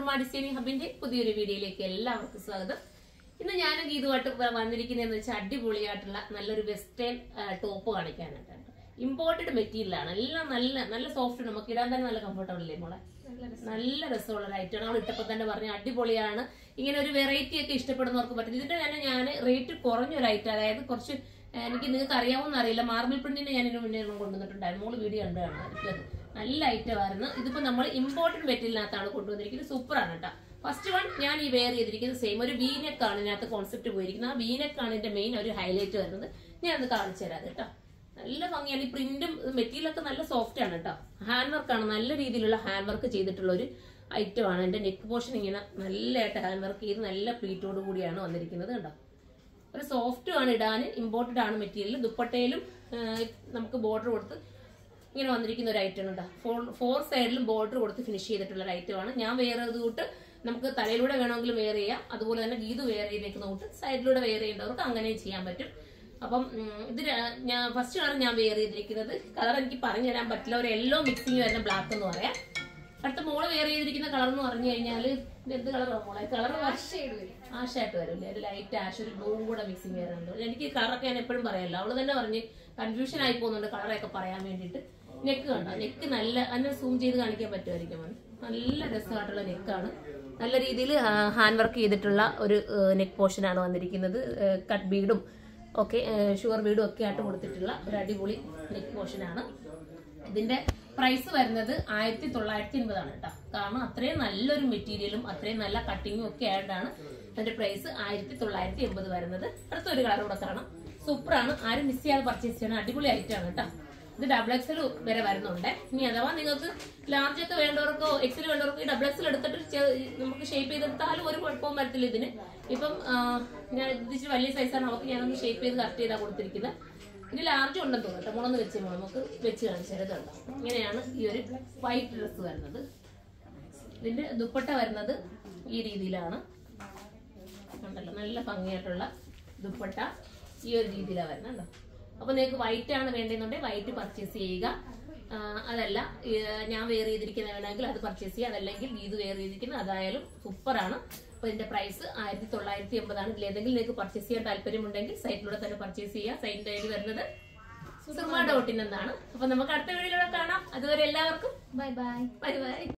Soorma designing ഹബിന്റെ പുതിയൊരു വീഡിയോയിലേക്ക് എല്ലാവർക്കും സ്വാഗതം ഇന്ന് ഞാൻ ഗീതുമായിട്ട് വ- വന്നിരിക്കുന്നതെന്ന് വെച്ചാൽ അടിപൊളിയായിട്ടുള്ള നല്ലൊരു വെസ്റ്റേൺ ടോപ്പ് കാണിക്കാനായിട്ടാണ് ഇമ്പോർട്ടഡ് മെറ്റീരിയൽ ആണ് എല്ലാം നല്ല നല്ല സോഫ്റ്റ് നമുക്ക് ഇടാൻ തന്നെ നല്ല കംഫർട്ടബിൾ അല്ലേ മോളെ നല്ല രസമുള്ള ഒരു ഐറ്റം നമ്മൾ ഇട്ടപ്പോൾ തന്നെ പറഞ്ഞ അടിപൊളിയാണ് ഇങ്ങനെ ഒരു വെറൈറ്റി ഒക്കെ ഇഷ്ടപ്പെടുന്നവർക്ക് പറ്റും ഇതിന്റെ തന്നെ ഞാൻ റേറ്റ് കുറഞ്ഞൊരു ഐറ്റം അതായത് കുറച്ച് ഏഹ്, എനിക്ക് നിങ്ങൾക്ക് അറിയാവുന്ന അറിയില്ല മാർബിൾ പ്രിന്റിന് ഞാൻ ഇതിന് മുന്നേ ഒരെണ്ണം കൊണ്ടുവന്നിട്ടുണ്ടായിരുന്നു മോള് വീഡിയോ കണ്ടാണ് എനിക്കത് നല്ല ഐറ്റം ആയിരുന്നു ഇതിപ്പോ നമ്മൾ ഇമ്പോർട്ടന്റ് മെറ്റീരിയലിനകത്താണ് കൊണ്ടുവന്നിരിക്കുന്നത് സൂപ്പറാണ് കേട്ടോ ഫസ്റ്റ് വൺ ഞാൻ ഈ വെയർ ചെയ്തിരിക്കുന്നത് സെയിം ഒരു വീനെക്ക് ആണ് ഇതിനകത്ത് കോൺസെപ്റ്റ് പോയിരിക്കുന്നത് ആ വീനെക്ക് ആണ് ഇതിന്റെ മെയിൻ ഒരു ഹൈലൈറ്റ് വരുന്നത് ഞാൻ അത് കാണിച്ചു തരാം കേട്ടോ നല്ല ഭംഗിയാണ് ഈ പ്രിന്റും മെറ്റീരിയൽ ഒക്കെ നല്ല സോഫ്റ്റ് ആണ് കേട്ടോ ഹാൻഡ് വർക്ക് ആണ് നല്ല രീതിയിലുള്ള ഹാൻഡ് വർക്ക് ചെയ്തിട്ടുള്ള ഒരു ഐറ്റം ആണ് എന്റെ നെക്ക് പോർഷൻ ഇങ്ങനെ നല്ലതായിട്ട് ഹാൻഡ് വർക്ക് ചെയ്ത് നല്ല പ്ലീറ്റോട് കൂടിയാണ് വന്നിരിക്കുന്നത് കണ്ടോ ഒരു സോഫ്റ്റ് ആണ് ഇടാൻ ഇമ്പോർട്ടഡ് ആണ് മെറ്റീരിയൽ ദുപ്പട്ടയിലും ആ, നമുക്ക് ബോർഡർ കൊടുത്ത് ഇങ്ങനെ വന്നിരിക്കുന്ന ഒരു ഐറ്റം ഉണ്ട് ഫോർ ഫോർ സൈഡിലും ബോർഡർ കൊടുത്ത് ഫിനിഷ് ചെയ്തിട്ടുള്ള ഒരു ഐറ്റം ആണ് ഞാൻ വെയർ ചെയ്ത് തൊട്ട് നമുക്ക് തലയിലൂടെ വേണമെങ്കിലും വെയർ ചെയ്യാം അതുപോലെ തന്നെ ഗീത് വെയർ ചെയ്തേക്കുന്ന തൊട്ട് സൈഡിലൂടെ വെയർ ചെയ്യേണ്ടവർക്ക് അങ്ങനെയും ചെയ്യാൻ പറ്റും അപ്പം ഉം, ഇത് ര- ഞാൻ ഫസ്റ്റ് കളർ ഞാൻ വെയർ ചെയ്തിരിക്കുന്നത് കളർ എനിക്ക് പറഞ്ഞു തരാൻ പറ്റില്ല ഒരു യെല്ലോ മിക്സിങ് വരുന്ന ബ്ലാക്ക് എന്ന് പറയാം അടുത്ത മോള് വെയർ ചെയ്തിരിക്കുന്ന കളർ എന്ന് പറഞ്ഞു കഴിഞ്ഞാൽ ഇത് എന്ത് കളറാണ് മോളെ കളർ ആഷായിട്ട് വരും ഒരു ലൈറ്റ് ആഷ് ഒരു ബ്ലൂവും കൂടെ മിക്സിങ് വരുന്നുണ്ട് എനിക്ക് കളറൊക്കെ ഞാൻ എപ്പോഴും പറയല്ലോ അവള് തന്നെ പറഞ്ഞ് കൺഫ്യൂഷൻ ആയി പോകുന്നുണ്ട് കളറൊക്കെ പറയാൻ വേണ്ടിയിട്ട് നെക്ക് കണ്ടോ നെക്ക് നല്ല അതിനെ സൂം ചെയ്ത് കാണിക്കാൻ പറ്റുമായിരിക്കും മോനെ നല്ല രസമായിട്ടുള്ള നെക്കാണ് നല്ല രീതിയിൽ ഹാൻഡ് വർക്ക് ചെയ്തിട്ടുള്ള ഒരു നെക്ക് പോർഷൻ ആണ് വന്നിരിക്കുന്നത് കട്ട് ബീഡും ഒക്കെ ഷുഗർ ബീഡും ഒക്കെ ആയിട്ട് കൊടുത്തിട്ടുള്ള ഒരു അടിപൊളി നെക്ക് പോർഷൻ ആണ് ഇതിന്റെ പ്രൈസ് വരുന്നത് ആയിരത്തി തൊള്ളായിരത്തി എൺപതാണ് കേട്ടോ കാരണം അത്രയും നല്ലൊരു മെറ്റീരിയലും അത്രയും നല്ല കട്ടിങ്ങും ഒക്കെ ആയിട്ടാണ് ഇതിന്റെ പ്രൈസ് ആയിരത്തി തൊള്ളായിരത്തി എൺപത് വരുന്നത് അടുത്തൊരു കളർ കൂടെ കാണാം സൂപ്പറാണ് ആരും മിസ് ചെയ്യാതെ പർച്ചേസ് ചെയ്യണം അടിപൊളി ഐറ്റം ആണ് കേട്ടോ ഇത് ഡബിൾ എക്സൽ വരെ വരുന്നുണ്ട് ഇനി അഥവാ നിങ്ങൾക്ക് ലാർജ് ഒക്കെ വേണ്ടവർക്കോ എക്സൽ വേണ്ടവർക്കോ ഈ ഡബിൾ എക്സൽ എടുത്തിട്ട് ചെ- നമുക്ക് ഷേപ്പ് ചെയ്തെടുത്താലും ഒരു കുഴപ്പവും വരത്തില്ല ഇതിന് ഇപ്പം ആ, ഞാൻ ഇത് ഇച്ചിരി വലിയ സൈസാണ് അവർക്ക് ഞാനൊന്ന് ഷേപ്പ് ചെയ്ത് കറക്റ്റ് ചെയ്താൽ കൊടുത്തിരിക്കുന്നത് ഇനി ലാർജ് ഉണ്ടെന്ന് തോന്നുന്നു കേട്ടോ മുളന്ന് വെച്ച് നമുക്ക് വെച്ച് കാണിച്ചത് കണ്ടോ ഇങ്ങനെയാണ് ഈ ഒരു വൈറ്റ് ഡ്രസ്സ് വരുന്നത് ഇതിന്റെ ദുപ്പട്ട വരുന്നത് ഈ രീതിയിലാണ് ഉണ്ടല്ലോ നല്ല ഭംഗിയായിട്ടുള്ള ദുപ്പട്ട ഈ ഒരു രീതിയിലാണ് വരുന്നത് കണ്ടോ അപ്പൊ നിങ്ങൾക്ക് വൈറ്റ് ആണ് വേണ്ടതെന്നുണ്ടെങ്കിൽ വൈറ്റ് പർച്ചേസ് ചെയ്യുക ആ, അതല്ല ഈ, ഞാൻ വെയർ ചെയ്തിരിക്കുന്ന വേണമെങ്കിൽ അത് പർച്ചേസ് ചെയ്യുക അതല്ലെങ്കിൽ ഇത് വെയർ ചെയ്തിരിക്കുന്ന അതായാലും സൂപ്പറാണ് അപ്പൊ ഇതിന്റെ പ്രൈസ് ആയിരത്തി തൊള്ളായിരത്തി എൺപതാണ് ഇതിൽ ഏതെങ്കിലും നിങ്ങൾക്ക് പർച്ചേസ് ചെയ്യാൻ താല്പര്യമുണ്ടെങ്കിൽ സൈറ്റിലൂടെ തന്നെ പർച്ചേസ് ചെയ്യുക സൈറ്റിന്റെ ഐഡി വരുന്നത് സുർമ ഡോട്ട് ഇൻ എന്നാണ് അപ്പൊ നമുക്ക് അടുത്ത വീഡിയോയിലൂടെ കാണാം അതുവരെ എല്ലാവർക്കും ബൈ ബൈ ബൈ ബൈ